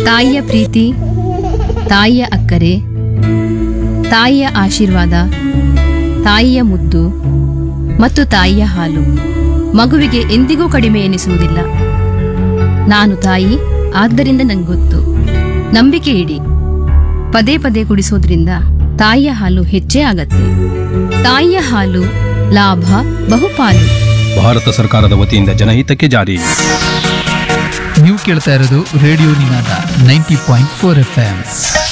ತಾಯಿಯ ಪ್ರೀತಿ ತಾಯಿಯ ಅಕ್ಕರೆ ತಾಯಿಯ ಆಶೀರ್ವಾದ ತಾಯಿಯ ಮುದ್ದು ಮತ್ತು ತಾಯಿಯ ಹಾಲು ಮಗುವಿಗೆ ಎಂದಿಗೂ ಕಡಿಮೆ ಎನಿಸುವುದಿಲ್ಲ ನಾನು ತಾಯಿ ಆದ್ದರಿಂದ ನಂಗೊತ್ತು ನಂಬಿಕೆ ಇಡಿ ಪದೇ ಪದೇ ಕುಡಿಸೋದ್ರಿಂದ ತಾಯಿಯ ಹಾಲು ಹೆಚ್ಚೇ ಆಗತ್ತೆ ತಾಯಿಯ ಹಾಲು ಲಾಭ ಬಹುಪಾಲು ಭಾರತ ಸರ್ಕಾರದ ವತಿಯಿಂದ ಜನಹಿತಕ್ಕೆ ಜಾರಿ ನೀವು ಕೇಳ್ತಾ ಇರೋದು radio Ninada ninety point four F M